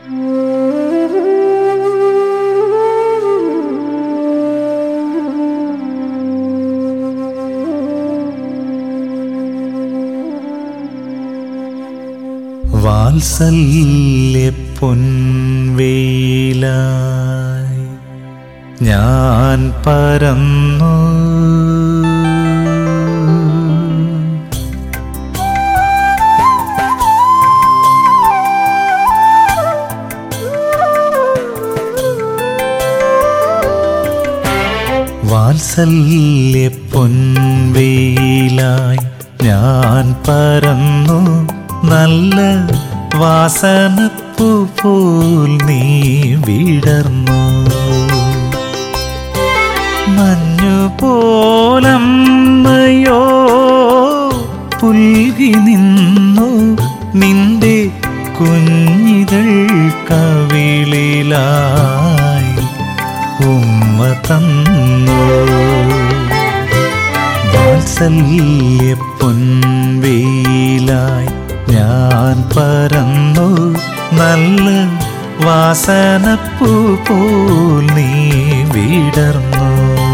വാത്സല്യ പൊൻവേലായി ഞാൻ പരന്നു വാത്സല്യ പൊൻവേലായി ഞാൻ പരന്നു നല്ല വാസനപ്പൂ പോൽ നീ വിടർന്നു മഞ്ഞു പോലമ്മയോ പുൽകി നിന്നു നിന്റെ കുഞ്ഞിതൾ കവിളിലായി ഉമ്മ തന്നു വാത്സല്യ പൊൻവേലായി ഞാൻ പരന്നു നല്ല വാസനപ്പൂ പോൽ നീ വിടർന്നു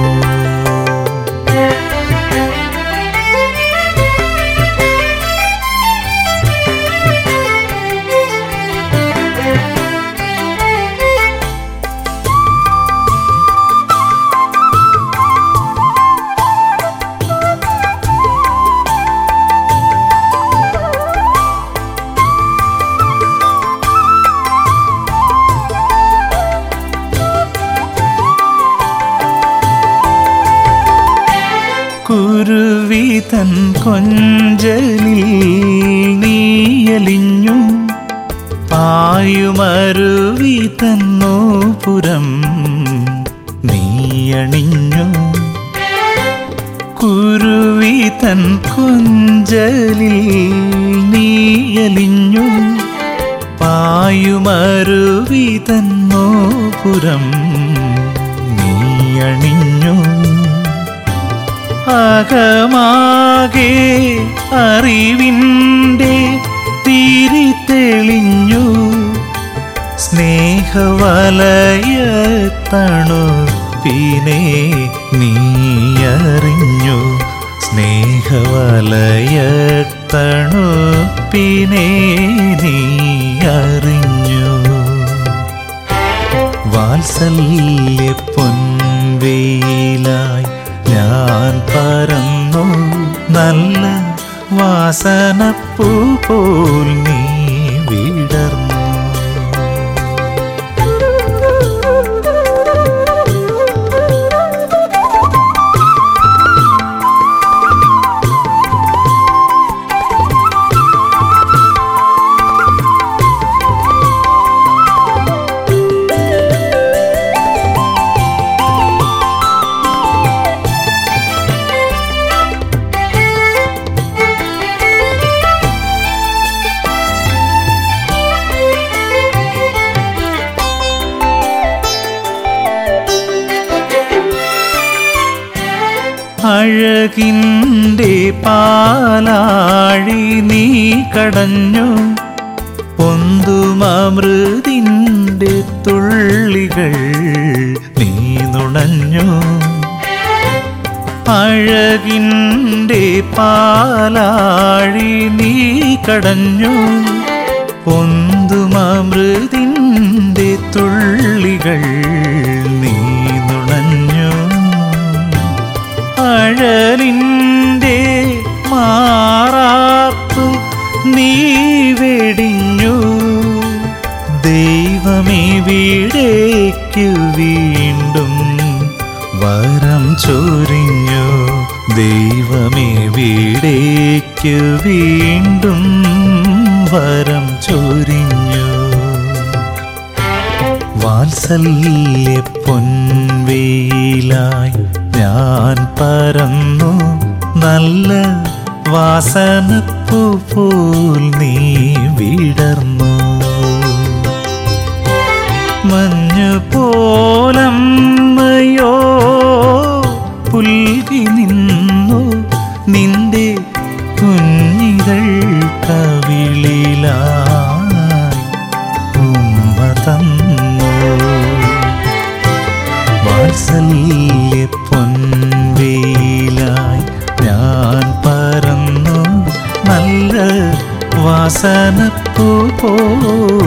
കുരുവിതൻ കൊഞ്ചലിൽ നീയലിഞ്ഞു പായുമരുവി തന്നോപുരം നീയണിഞ്ഞു കുരുവിതൻ കൊഞ്ചലിൽ നീയലിഞ്ഞു പായുമരുവി തന്നോപുരം നീയണിഞ്ഞു അകമാകെ അറിവിൻ്റെ തിരി തെളിഞ്ഞു സ്നേഹവലയ തണുപ്പിനെ നീയറിഞ്ഞു സ്നേഹവലയ തണുപ്പിനെ നീയറിഞ്ഞു വാത്സല്യ പൊൻവേലായി ഞാൻ പരന്നു നല്ല വാസനപ്പൂ പോൽ നീ വിടർന്നു അഴകിൻ്റെ പാലാഴി നീ കടഞ്ഞു പൊന്തുമൃതിൻ്റെ തുള്ളികൾ നീ നുണഞ്ഞു അഴകിൻ്റെ പാലാഴി നീ കടഞ്ഞു പൊന്തുമൃതിൻ്റെ തുള്ളികൾ നീ നുണഞ്ഞു അഴലിൻ്റെ മാറാത്തു നീ വെടിഞ്ഞു ദൈവമേ വീടേക്കു വീണ്ടും വരം ചൊരിഞ്ഞു ദൈവമേ വീടേക്കു വീണ്ടും വരം ചൊരിഞ്ഞു വാത്സല്യ പൊൻവേലായി ഞാൻ പരന്നു നല്ല വാസനപ്പൂ പോൽ നീ വിടർന്നു മഞ്ഞു പോലമ്മയോ പുൽകി നിന്നു നിന്റെ കുഞ്ഞിതൾ കവിളിലായി ഉമ്മ തന്നു വാത്സല്യ പൊൻവേലായി ഞാൻ പറന്നു നല്ല വാസനപ്പൂ പോലെ